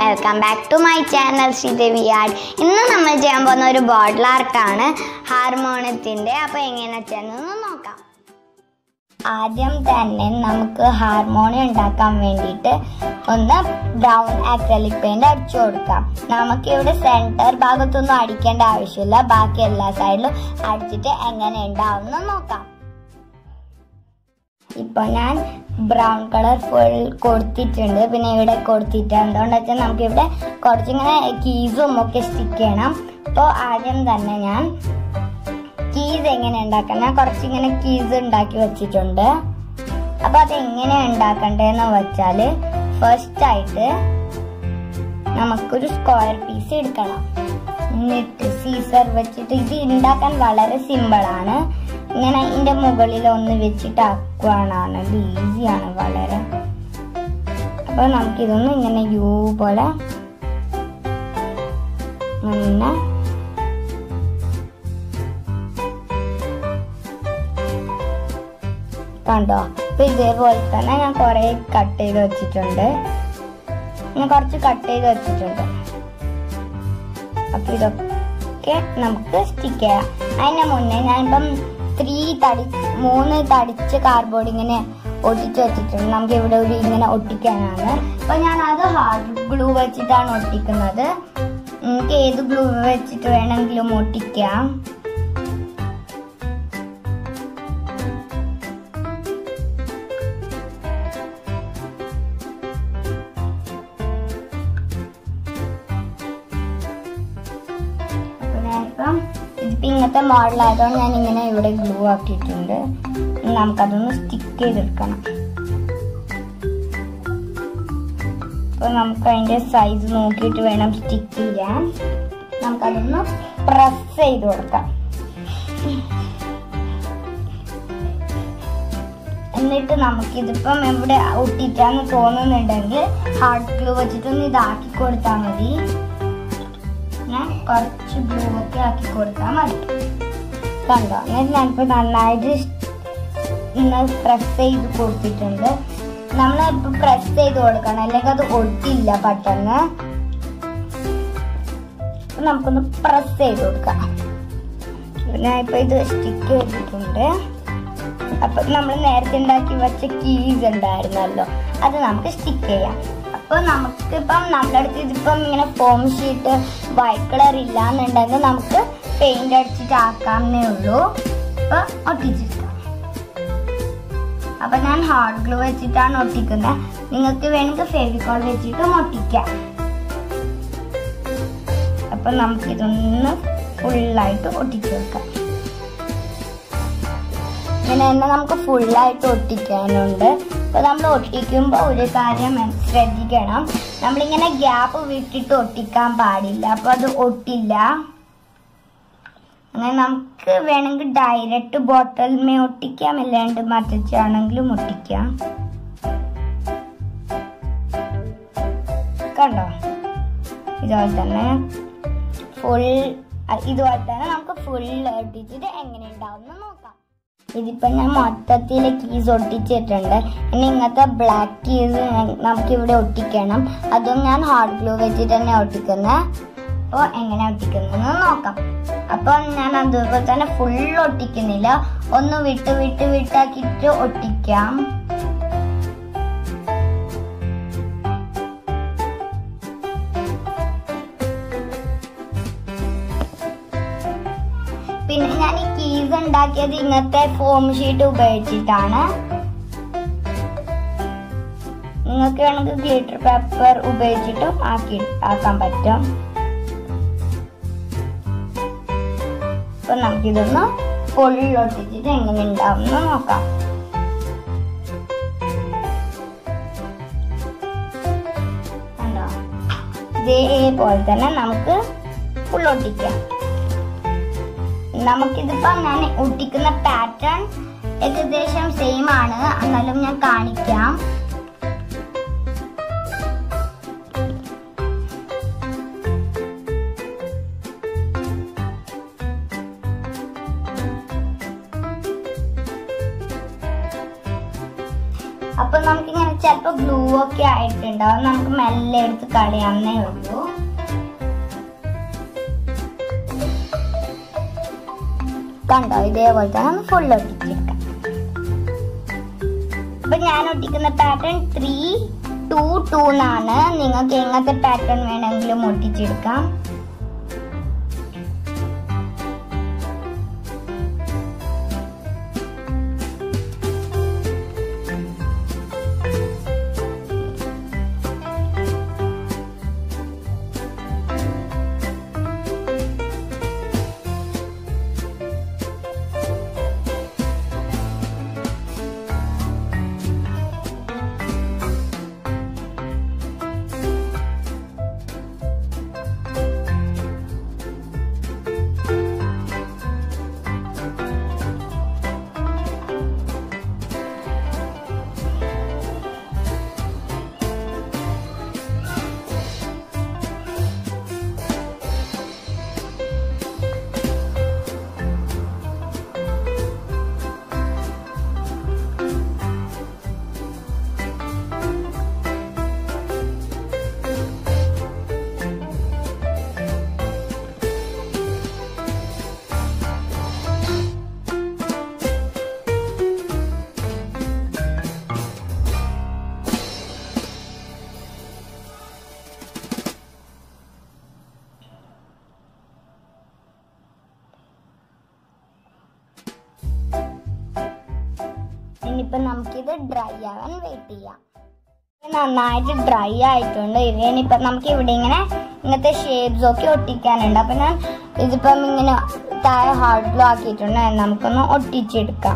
welcome back to my channel Sridevi art ഇന്ന് നമ്മൾ ചെയ്യാൻ പോകുന്ന ഒരു ബോട്ടിൽ ആർട്ടാണ് ഹാർമോണിയത്തിൻ്റെ അപ്പോൾ എങ്ങനെ ചെയ്യുന്നതെന്ന് നോക്കാം ആദ്യം തന്നെ നമുക്ക് ഹാർമോണിയം ഉണ്ടാക്കാൻ വേണ്ടിയിട്ട് ഒന്ന് ബ്രൗൺ ആക്രലിക് പെയിന്റ് അടിച്ചു കൊടുക്കാം നമുക്ക് ഇവിടെ സെന്റർ ഭാഗത്തൊന്നും അടിക്കേണ്ട ആവശ്യമില്ല ബാക്കി എല്ലാ സൈഡിലും അടിച്ചിട്ട് എങ്ങനെ ഉണ്ടാവും നോക്കാം ഇപ്പൊ ഞാൻ ബ്രൗൺ കളർ ഫുൾ കൊടുത്തിട്ടുണ്ട് പിന്നെ ഇവിടെ കൊടുത്തിട്ട് എന്തുകൊണ്ട് വെച്ചാൽ നമുക്ക് ഇവിടെ കുറച്ചിങ്ങനെ കീസും ഒക്കെ സ്റ്റിക്ക് ചെയ്യണം അപ്പോൾ ആദ്യം തന്നെ ഞാൻ കീസ് എങ്ങനെ ഉണ്ടാക്കാം ഞാൻ കുറച്ചിങ്ങനെ കീസ് ഉണ്ടാക്കി വെച്ചിട്ടുണ്ട് അപ്പൊ അത് എങ്ങനെ ഉണ്ടാക്കണ്ടേന്ന് വെച്ചാൽ ഫസ്റ്റ് ആയിട്ട് നമുക്കൊരു സ്ക്വയർ പീസ് എടുക്കണം എന്നിട്ട് സീസർ വെച്ചിട്ട് ഇത് ഉണ്ടാക്കാൻ വളരെ സിമ്പിൾ ആണ് ഇങ്ങനെ ഇതിന്റെ മുകളിൽ ഒന്ന് വെച്ചിട്ട് ആക്കുവാനാണ് ഇത് ഈസിയാണ് വളരെ അപ്പൊ നമുക്കിതൊന്ന് ഇങ്ങനെ യു പോലെ അങ്ങനെ കണ്ടോ അപ്പൊ ഇതേപോലെ തന്നെ ഞാൻ കുറെ കട്ട് ചെയ്ത് വെച്ചിട്ടുണ്ട് ഞാൻ കുറച്ച് കട്ട് ചെയ്ത് വെച്ചിട്ടുണ്ട് അപ്പൊ ഇതൊക്കെ നമുക്ക് സ്റ്റിക്ക് ചെയ്യാം അതിന് മുന്നേ ഞാനിപ്പം ത്രീ തടി മൂന്ന് തടിച്ച് കാർഡ്ബോർഡ് ഇങ്ങനെ ഒട്ടിച്ച് വെച്ചിട്ടുണ്ട് നമുക്ക് ഇവിടെ ഒരു ഇങ്ങനെ ഒട്ടിക്കാനാണ് അപ്പൊ ഞാൻ അത് ഹാർഡ് ഗ്ലൂ വെച്ചിട്ടാണ് ഒട്ടിക്കുന്നത് നമുക്ക് ഏത് ഗ്ലൂ വെച്ചിട്ട് വേണമെങ്കിലും ഒട്ടിക്കാം അപ്പൊ ഞാനിപ്പം ഇതിപ്പോ ഇങ്ങനത്തെ മോഡൽ ആയതുകൊണ്ട് ഞാൻ ഇങ്ങനെ ഇവിടെ ഗ്ലൂ ആക്കിയിട്ടുണ്ട് ഇനി നമുക്കതൊന്ന് സ്റ്റിക്ക് ചെയ്തെടുക്കണം അപ്പൊ നമുക്ക് അതിന്റെ സൈസ് നോക്കിയിട്ട് വേണം സ്റ്റിക്ക് ചെയ്യാൻ നമുക്കതൊന്ന് പ്രസ് ചെയ്ത് കൊടുക്കാം എന്നിട്ട് നമുക്കിതിപ്പം എവിടെ ഒട്ടിക്കാന്ന് തോന്നുന്നുണ്ടെങ്കിൽ ഹാർഡ് ഗ്ലൂ വെച്ചിട്ടൊന്ന് ഇതാക്കി കൊടുത്താൽ മതി ഞാൻ കുറച്ച് ഗ്ലൂ ഒക്കെ ആക്കി കൊടുത്താൽ മതി കണ്ടോ എന്നിട്ട് ഞാനിപ്പോൾ നന്നായിട്ട് ഇന്ന് പ്രസ് ചെയ്ത് കൊടുത്തിട്ടുണ്ട് നമ്മൾ ഇപ്പൊ പ്രസ് ചെയ്ത് കൊടുക്കണം അല്ലെങ്കിൽ അത് ഒട്ടില്ല പെട്ടെന്ന് അപ്പൊ നമുക്കൊന്ന് പ്രസ് ചെയ്ത് കൊടുക്കാം ഞാൻ ഇപ്പൊ ഇത് സ്റ്റിക്ക് ചെയ്തിട്ടുണ്ട് അപ്പൊ നമ്മൾ നേരത്തെ ഉണ്ടാക്കി വെച്ച കീസ് ഉണ്ടായിരുന്നല്ലോ അത് നമുക്ക് സ്റ്റിക്ക് ചെയ്യാം അപ്പൊ നമുക്കിപ്പം നമ്മുടെ അടുത്ത് ഇതിപ്പം ഇങ്ങനെ ഫോം ഷീറ്റ് വൈറ്റ് കളർ ഇല്ലാന്നുണ്ടെങ്കിൽ നമുക്ക് പെയിന്റ് അടിച്ചിട്ട് ആക്കാവുന്നേ ഉള്ളൂ അപ്പൊ ഒട്ടിച്ചെടുക്കാം അപ്പൊ ഞാൻ ഹാർഡ് ഗ്ലൂ വെച്ചിട്ടാണ് ഒട്ടിക്കുന്നത് നിങ്ങൾക്ക് വേണമെങ്കിൽ ഫെവിക്കോൾ വെച്ചിട്ടും ഒട്ടിക്കാം അപ്പൊ നമുക്കിതൊന്ന് ഫുള്ളായിട്ട് ഒട്ടിച്ചു വെക്കാം ഇങ്ങനെ തന്നെ നമുക്ക് ഫുള്ളായിട്ട് ഒട്ടിക്കാനുണ്ട് അപ്പൊ നമ്മൾ ഒട്ടിക്കുമ്പോൾ ഒരു കാര്യം ശ്രദ്ധിക്കണം നമ്മളിങ്ങനെ ഗ്യാപ്പ് വിട്ടിട്ട് ഒട്ടിക്കാൻ പാടില്ല അപ്പൊ അത് ഒട്ടില്ല അങ്ങനെ നമുക്ക് വേണമെങ്കിൽ ഡയറക്റ്റ് ബോട്ടലിമേ ഒട്ടിക്കാം അല്ലാണ്ട് മറ്റച്ചാണെങ്കിലും ഒട്ടിക്കാം കണ്ടോ ഇതുപോലെ തന്നെ ഫുൾ ഇതുപോലെ തന്നെ നമുക്ക് ഫുൾ ഒട്ടിച്ചിട്ട് എങ്ങനെ ഉണ്ടാവും നോക്കാം ഇതിപ്പോ ഞാൻ മൊത്തത്തിൽ കീസ് ഒട്ടിച്ചിട്ടുണ്ട് ഇനി ഇങ്ങനത്തെ ബ്ലാക്ക് കീസ് നമുക്ക് ഇവിടെ ഒട്ടിക്കണം അതും ഞാൻ ഹാർഡ് ഗ്ലൂ വെച്ചിട്ട് തന്നെ ഒട്ടിക്കുന്നത് അപ്പോൾ എങ്ങനെ ഒട്ടിക്കുന്നതെന്ന് നോക്കാം അപ്പോൾ ഞാൻ അതുപോലെ തന്നെ ഫുൾ ഒട്ടിക്കുന്നില്ല ഒന്ന് വിട്ട് വിട്ട് വിട്ടാക്കിയിട്ട് ഒട്ടിക്കാം പിന്നെ ഞാൻ ഈ കീസ് ഉണ്ടാക്കിയത് ഇങ്ങനത്തെ ഫോം ഷീറ്റ് ഉപയോഗിച്ചിട്ടാണ് നിങ്ങൾക്ക് വേണമെങ്കിൽ ഗ്ലിറ്റർ പേപ്പർ ഉപയോഗിച്ചിട്ടും ആക്കി ആക്കാൻ പറ്റും അപ്പൊ നമുക്കിതൊന്ന് പൊള്ളിലൊട്ടിച്ചിട്ട് എങ്ങനെ ഉണ്ടാവും എന്ന് നോക്കാം കണ്ടോ ഇതേപോലെ തന്നെ നമുക്ക് ഫുള്ളൊട്ടിക്കാം നമുക്കിതിപ്പം ഞാൻ ഒട്ടിക്കുന്ന പാറ്റേൺ ഏകദേശം സെയിം ആണ് എന്നാലും ഞാൻ കാണിക്കാം അപ്പൊ നമുക്കിങ്ങനെ ചിലപ്പോ ഗ്ലൂ ഒക്കെ ആയിട്ടുണ്ടാവും നമുക്ക് മെല്ലെ എടുത്ത് കളയാവുന്നേ ഉള്ളൂ കണ്ടോ ഇതേപോലെ തന്നെ ഒന്ന് ഫുൾ ഒട്ടിച്ചെടുക്കാം അപ്പൊ ഞാൻ ഒട്ടിക്കുന്ന പാറ്റേൺ ത്രീ ടു ടു എന്നാണ് നിങ്ങൾക്ക് എങ്ങനത്തെ പാറ്റേൺ വേണമെങ്കിലും ഒട്ടിച്ചെടുക്കാം ഇനിയിപ്പോ നമുക്കിത് ഡ്രൈ ആവാൻ വെയിറ്റ് ചെയ്യാം ഇത് നന്നായിട്ട് ഡ്രൈ ആയിട്ടുണ്ട് ഇനിയിപ്പോ നമുക്ക് ഇവിടെ ഇങ്ങനെ ഇങ്ങനത്തെ ഷേപ്സ് ഒക്കെ ഒട്ടിക്കാനുണ്ട് അപ്പൊ ഞാൻ ഇതിപ്പം ഇങ്ങനെ താഴെ ഹാർഡ് ഗ്ലോ ആക്കിയിട്ടുണ്ട് നമുക്കൊന്ന് ഒട്ടിച്ചെടുക്കാം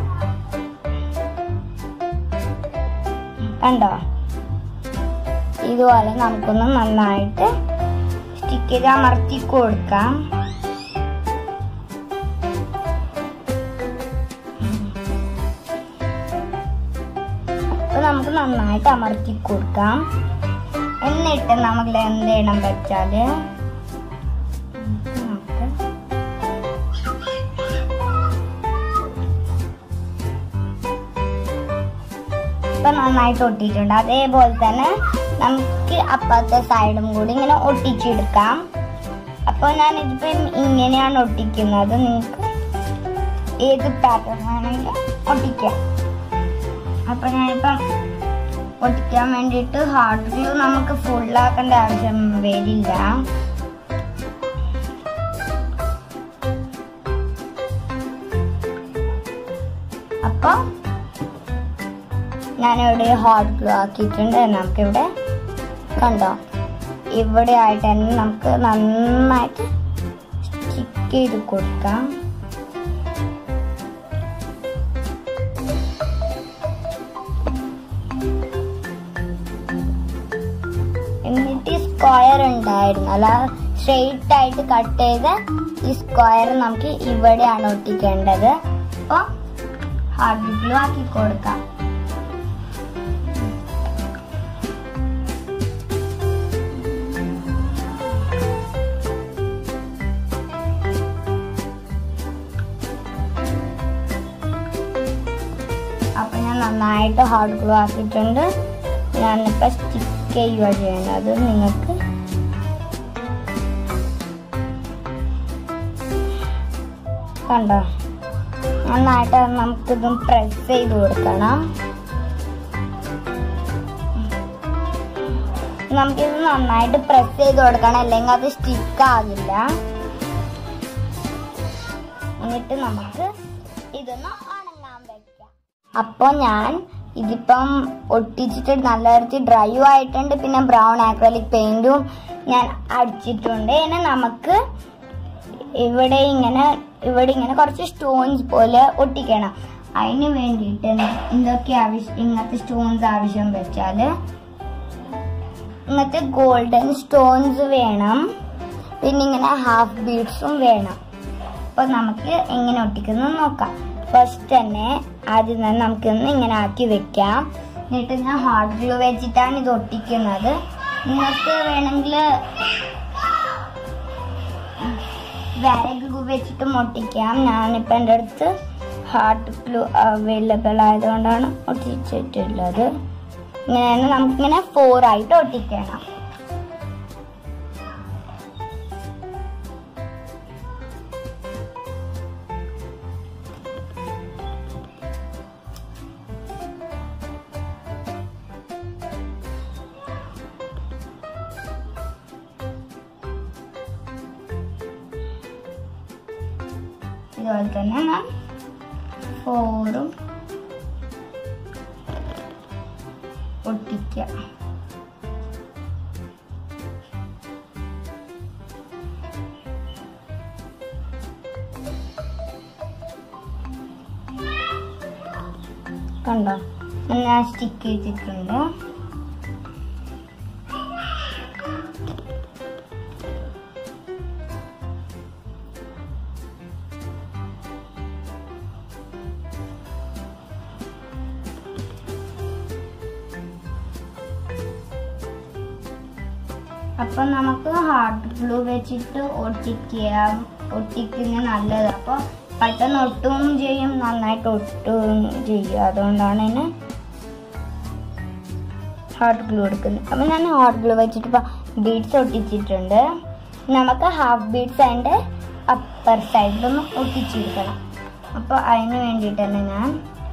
കണ്ടോ ഇതുപോലെ നമുക്കൊന്ന് നന്നായിട്ട് സ്റ്റിക്ക് ചെയ്ത് അമർത്തി കൊടുക്കാം അപ്പൊ നമുക്ക് നന്നായിട്ട് അമർത്തി കൊടുക്കാം എന്നിട്ട് നമുക്ക് എന്ത് ചെയ്യണം വെച്ചാല് നമുക്ക് ഇപ്പൊ നന്നായിട്ട് ഒട്ടിയിട്ടുണ്ട് അതേപോലെ തന്നെ നമുക്ക് അപ്പുറത്തെ സൈഡും കൂടി ഇങ്ങനെ ഒട്ടിച്ചെടുക്കാം അപ്പോൾ ഞാൻ ഇതിപ്പം ഇങ്ങനെയാണ് ഒട്ടിക്കുന്നത് നിങ്ങൾക്ക് ഏത് പാറ്റേൺ വേണമെങ്കിലും ഒട്ടിക്കാം അപ്പൊ ഞാനിപ്പം ഒട്ടിക്കാൻ വേണ്ടിയിട്ട് ഹാർഡ് ഗ്ലൂ നമുക്ക് ഫുള്ളാക്കേണ്ട ആവശ്യം വരില്ല അപ്പൊ ഞാനിവിടെ ഹാർഡ് ഗ്ലൂ ആക്കിയിട്ടുണ്ട് നമുക്കിവിടെ കണ്ടോ ഇവിടെ ആയിട്ട് തന്നെ നമുക്ക് നന്നായിട്ട് സ്റ്റിക്ക് ചെയ്ത് കൊടുക്കാം എന്നിട്ട് ഈ സ്ക്വയർ ഉണ്ടായിരുന്നു അല്ല സ്ട്രെയിറ്റ് ആയിട്ട് കട്ട് ചെയ്ത് ഈ സ്ക്വയർ നമുക്ക് ഇവിടെയാണ് ഒട്ടിക്കേണ്ടത് അപ്പോൾ ഹാർഡ് ഗ്ലൂ ആക്കി കൊടുക്കാം അപ്പൊ ഞാൻ നന്നായിട്ട് ഹാർഡ് ഗ്ലൂ ആക്കിയിട്ടുണ്ട് ഞാനിപ്പോ സ്റ്റിക്ക് ചെയ്യുക ചെയ്യുന്നത് നിങ്ങൾക്ക് കണ്ടോ നന്നായിട്ട് നമുക്കിതും പ്രസ് ചെയ്ത് കൊടുക്കണം നമുക്കിത് നന്നായിട്ട് പ്രസ് ചെയ്ത് കൊടുക്കണം അല്ലെങ്കിൽ അത് സ്റ്റിക്ക് ആകില്ല എന്നിട്ട് നമുക്ക് ഇതൊന്ന് ഉണങ്ങാൻ വെക്കാം അപ്പോൾ ഞാൻ ഇതിപ്പം ഒട്ടിച്ചിട്ട് നല്ല തരത്തിൽ ഡ്രൈ ആയിട്ടുണ്ട് പിന്നെ ബ്രൗൺ ആക്രലിക് പെയിന്റും ഞാൻ അടിച്ചിട്ടുണ്ട് ഇനി നമുക്ക് ഇവിടെ ഇങ്ങനെ ഇവിടെ ഇങ്ങനെ കുറച്ച് സ്റ്റോൺസ് പോലെ ഒട്ടിക്കണം അതിന് വേണ്ടിയിട്ട് എന്തൊക്കെ ആവശ്യം ഇങ്ങനത്തെ സ്റ്റോൺസ് ആവശ്യം വെച്ചാൽ ഇങ്ങനത്തെ ഗോൾഡൻ സ്റ്റോൺസ് വേണം പിന്നെ ഇങ്ങനെ ഹാഫ് ബീഡ്സും വേണം അപ്പോൾ നമുക്ക് എങ്ങനെ ഒട്ടിക്കുന്നത് നോക്കാം ഫസ്റ്റ് തന്നെ ആദ്യം തന്നെ നമുക്കൊന്ന് ഇങ്ങനെ ആക്കി വെക്കാം എന്നിട്ട് ഞാൻ ഹാർഡ് ഗ്ലൂ വെച്ചിട്ടാണ് ഇത് ഒട്ടിക്കുന്നത് നിങ്ങൾക്ക് വേണമെങ്കിൽ വേറെ ഗ്ലൂ വെച്ചിട്ടും ഒട്ടിക്കാം ഞാനിപ്പോൾ എൻ്റെ അടുത്ത് ഹാർഡ് ഗ്ലൂ അവൈലബിൾ ആയതുകൊണ്ടാണ് ഒട്ടിച്ചിട്ടുള്ളത് ഇങ്ങനെ നമുക്കിങ്ങനെ ഫോർ ആയിട്ട് ഒട്ടിക്കണം ഇതുപോലെ തന്നെ ഞാൻ ഫോറും ഒട്ടിക്കുക കണ്ടോ ഞാൻ സ്റ്റിക്ക് ചെയ്തിട്ടുണ്ട് അപ്പൊ നമുക്ക് ഹാർഡ് ഗ്ലൂ വെച്ചിട്ട് ഒട്ടിക്കാം ഒട്ടിക്കുന്ന നല്ലത് അപ്പൊ പെട്ടെന്ന് ഒട്ടുകയും ചെയ്യും നന്നായിട്ട് ഒട്ടുകയും ചെയ്യും അതുകൊണ്ടാണ് ഇതിന് ഹാർഡ് ഗ്ലൂ എടുക്കുന്നത് അപ്പൊ ഞാൻ ഹാർഡ് ഗ്ലൂ വെച്ചിട്ട് ഇപ്പൊ ബീഡ്സ് ഒട്ടിച്ചിട്ടുണ്ട് നമുക്ക് ഹാഫ് ബീഡ്സ് അതിന്റെ അപ്പർ സൈഡിലൊന്ന് ഒട്ടിച്ചെടുക്കണം അപ്പൊ അതിന് വേണ്ടിയിട്ട് തന്നെ ഞാൻ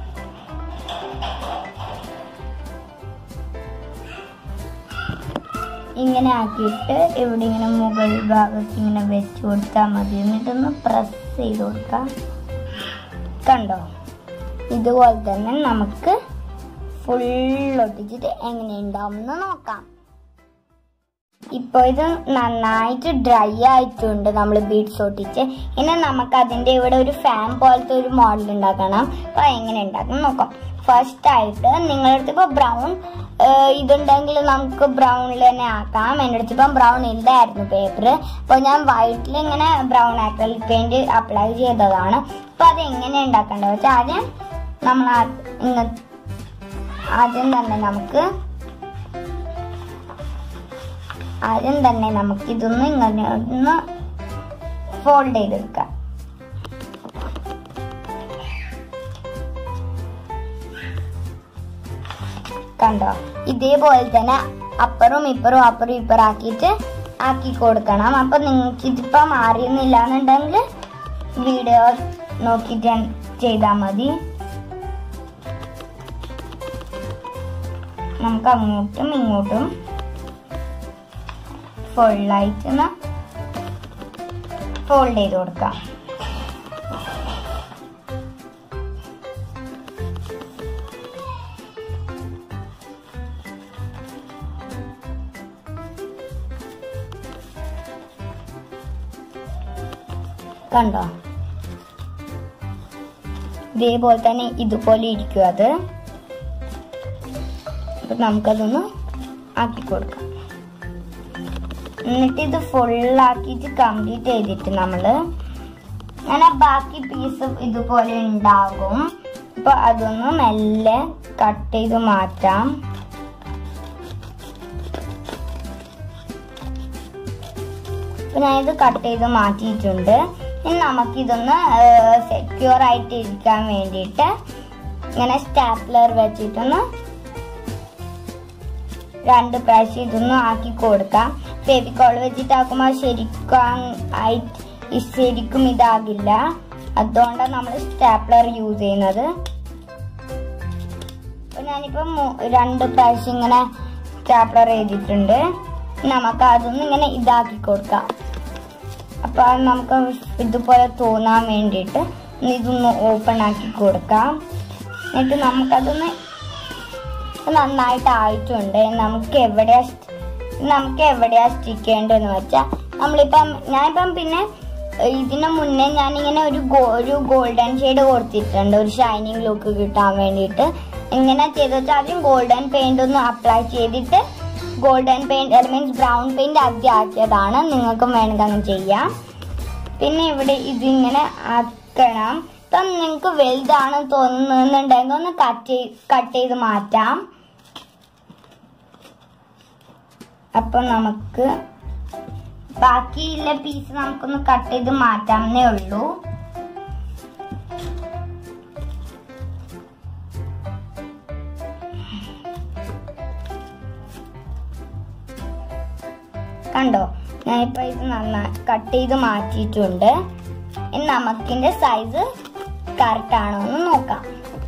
ഇങ്ങനെ ആക്കിയിട്ട് ഇവിടെ ഇങ്ങനെ മുകൾ ഭാഗത്ത് ഇങ്ങനെ വെച്ച് കൊടുത്താൽ മതി എന്നിട്ടൊന്ന് പ്രസ് ചെയ്ത് കൊടുക്കാം കണ്ടോ ഇതുപോലെ തന്നെ നമുക്ക് ഫുൾ ഒട്ടിച്ചിട്ട് എങ്ങനെ ഉണ്ടാവും എന്ന് നോക്കാം ഇപ്പൊ ഇത് നന്നായിട്ട് ഡ്രൈ ആയിട്ടുണ്ട് നമ്മൾ ബീഡ്സ് ഒട്ടിച്ച് ഇനി നമുക്ക് അതിന്റെ ഇവിടെ ഒരു ഫാൻ പോലത്തെ ഒരു മോഡൽ ഉണ്ടാക്കണം അപ്പൊ എങ്ങനെ ഉണ്ടാക്കണം നോക്കാം ഫസ്റ്റ് ആയിട്ട് നിങ്ങളുടെ അടുത്ത് ഇപ്പൊ ബ്രൗൺ ഇതുണ്ടെങ്കിൽ നമുക്ക് ബ്രൗണിൽ തന്നെ ആക്കാം എൻ്റെ അടുത്ത് ഇപ്പം ബ്രൗൺ ഇല്ലായിരുന്നു പേപ്പർ അപ്പോൾ ഞാൻ വൈറ്റിൽ ഇങ്ങനെ ബ്രൗൺ ആക്രലിക് പെയിന്റ് അപ്ലൈ ചെയ്തതാണ് അപ്പോൾ അത് എങ്ങനെ ഉണ്ടാക്കേണ്ടത് വെച്ചാൽ ആദ്യം നമ്മൾ ആ- ഇങ്ങ ആദ്യം തന്നെ നമുക്ക് ആദ്യം തന്നെ നമുക്ക് ഇതൊന്ന് ഇങ്ങനെ ഒന്ന് ഫോൾഡ് ചെയ്തെടുക്കാം കണ്ടോ ഇതേപോലെ തന്നെ അപ്പറും ഇപ്പറും അപ്പറും ഇപ്പറും ആക്കിയിട്ട് ആക്കി കൊടുക്കണം അപ്പൊ നിങ്ങൾക്ക് ഇതിപ്പോ മാറിയുന്നില്ല എന്നുണ്ടെങ്കിൽ വീഡിയോ നോക്കിയിട്ട് ചെയ്താൽ മതി നമുക്ക് അങ്ങോട്ടും ഇങ്ങോട്ടും ഫുള്ളായിട്ട് ഫോൾഡ് ചെയ്ത് കൊടുക്കാം കണ്ടോ ഇതേപോലെ തന്നെ ഇതുപോലെ ഇരിക്കും അത് അപ്പൊ നമുക്കതൊന്ന് ആക്കി കൊടുക്കാം എന്നിട്ട് ഇത് ഫുള്ളാക്കിയിട്ട് കംപ്ലീറ്റ് ചെയ്തിട്ട് നമ്മള് അങ്ങനെ ബാക്കി പീസ് ഇതുപോലെ ഉണ്ടാകും അപ്പൊ അതൊന്ന് മെല്ലെ കട്ട് ചെയ്ത് മാറ്റാം അപ്പൊ ഞാനിത് കട്ട് ചെയ്ത് മാറ്റിയിട്ടുണ്ട് ഇനി നമുക്കിതൊന്ന് സെക്യൂർ ആയിട്ട് ഇരിക്കാൻ വേണ്ടിയിട്ട് ഇങ്ങനെ സ്റ്റാപ്ലർ വെച്ചിട്ടൊന്ന് രണ്ട് പ്രാവശ്യം ഇതൊന്നും ആക്കി കൊടുക്കാം ഫെവിക്കോൾ വെച്ചിട്ടാക്കുമ്പോൾ ശരിക്കും ആയിട്ട് ഈ ശരിക്കും ഇതാകില്ല അതുകൊണ്ടാണ് നമ്മൾ സ്റ്റാപ്ലർ യൂസ് ചെയ്യുന്നത് അപ്പൊ ഞാനിപ്പം മു- രണ്ട് പ്രാവശ്യം ഇങ്ങനെ സ്റ്റാപ്ലർ ചെയ്തിട്ടുണ്ട് നമുക്ക് അതൊന്ന് ഇങ്ങനെ ഇതാക്കി കൊടുക്കാം അപ്പൊ അത് നമുക്ക് ഇതുപോലെ തോന്നാൻ വേണ്ടിയിട്ട് ഇതൊന്ന് ഓപ്പൺ ആക്കി കൊടുക്കാം എന്നിട്ട് നമുക്കതൊന്ന് നന്നായിട്ട് ആയിട്ടുണ്ട് നമുക്ക് എവിടെയാ സ്റ്റ്- നമുക്ക് എവിടെയാ സ്റ്റിക്ക് ചെയ്യേണ്ടതെന്ന് വെച്ചാൽ നമ്മളിപ്പം ഞാനിപ്പം പിന്നെ ഏഹ്, ഇതിന് മുന്നേ ഞാനിങ്ങനെ ഒരു ഗോ- ഒരു ഗോൾഡൻ ഷെയ്ഡ് കൊടുത്തിട്ടുണ്ട് ഒരു ഷൈനിങ് ലുക്ക് കിട്ടാൻ വേണ്ടിയിട്ട് എങ്ങനെ ചെയ്ത് വെച്ചാൽ ആദ്യം ഗോൾഡൻ പെയിന്റ് ഒന്ന് അപ്ലൈ ചെയ്തിട്ട് ഗോൾഡൻ പെയിന്റ് അത് മീൻസ് ബ്രൗൺ പെയിന്റ് ആദ്യം ആക്കിയതാണ് നിങ്ങൾക്കും വേണമെങ്കിൽ അങ്ങനെ ചെയ്യാം പിന്നെ ഇവിടെ ഇതിങ്ങനെ ആക്കണം ഇപ്പം നിങ്ങൾക്ക് വലുതാണ് തോന്നുന്നുണ്ടെങ്കിൽ ഒന്ന് കട്ട് ചെയ്ത് കട്ട് ചെയ്ത് മാറ്റാം അപ്പൊ നമുക്ക് ബാക്കിയുള്ള പീസ് നമുക്കൊന്ന് കട്ട് ചെയ്ത് മാറ്റാമെന്നേ ഉള്ളൂ കണ്ടോ ഞാനിപ്പോൾ ഇത് നന്നായി കട്ട് ചെയ്ത് മാറ്റിയിട്ടുണ്ട് ഇനി നമുക്കിൻ്റെ സൈസ് കറക്റ്റ് ആണോ എന്ന് നോക്കാം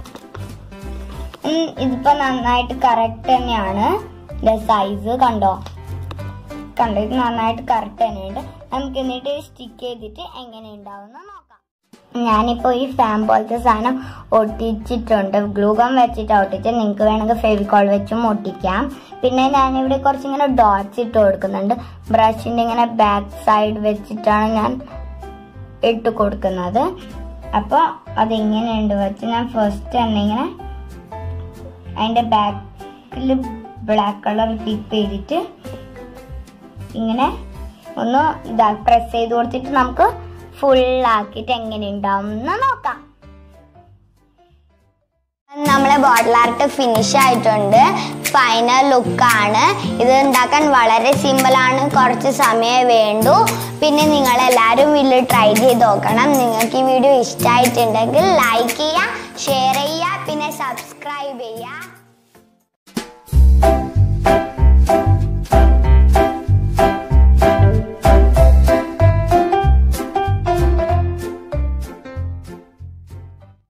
ഉം, ഇതിപ്പോ നന്നായിട്ട് കറക്റ്റ് തന്നെയാണ് ഇതിന്റെ സൈസ് കണ്ടോ കണ്ടോ ഇത് നന്നായിട്ട് കറക്റ്റ് തന്നെയുണ്ട് നമുക്ക് എന്നിട്ട് സ്റ്റിക്ക് ചെയ്തിട്ട് എങ്ങനെ ഉണ്ടാവും നോക്കാം ഞാനിപ്പോ ഈ ഫാൻ പോലത്തെ സാധനം ഒട്ടിച്ചിട്ടുണ്ട് ഗ്ലൂ ഗം വെച്ചിട്ട് ഒട്ടിച്ച് നിങ്ങൾക്ക് വേണമെങ്കിൽ ഫെവിക്കോൾ വെച്ചും ഒട്ടിക്കാം പിന്നെ ഞാനിവിടെ കുറച്ചിങ്ങനെ ഡോട്ട്സ് ഇട്ട് കൊടുക്കുന്നുണ്ട് ബ്രഷിന്റെ ഇങ്ങനെ ബാക്ക് സൈഡ് വെച്ചിട്ടാണ് ഞാൻ ഇട്ട് കൊടുക്കുന്നത് അപ്പോൾ അതെങ്ങനെയുണ്ട് വെച്ച് ഞാൻ ഫസ്റ്റ് തന്നെ ഇങ്ങനെ അതിൻ്റെ ബാക്കിൽ ബ്ലാക്ക് കളർ ടിപ്പ് ചെയ്തിട്ട് ഇങ്ങനെ ഒന്ന് ഇതാ പ്രസ് ചെയ്ത് കൊടുത്തിട്ട് നമുക്ക് ഫുൾ ആക്കിയിട്ട് എങ്ങനെ ഉണ്ടാവും എന്ന് നോക്കാം നമ്മളെ ബോട്ടിൽ ആർട്ട് ഫിനിഷ് ആയിട്ടുണ്ട് ഫൈനൽ ലുക്കാണ് ഇത് ഉണ്ടാക്കാൻ വളരെ സിമ്പിളാണ് കുറച്ച് സമയം വേണ്ടു പിന്നെ നിങ്ങൾ എല്ലാവരും വീട്ടിൽ ട്രൈ ചെയ്ത് നോക്കണം നിങ്ങൾക്ക് ഈ വീഡിയോ ഇഷ്ടമായിട്ടുണ്ടെങ്കിൽ ലൈക്ക് ചെയ്യുക ഷെയർ ചെയ്യുക പിന്നെ സബ്സ്ക്രൈബ് ചെയ്യുക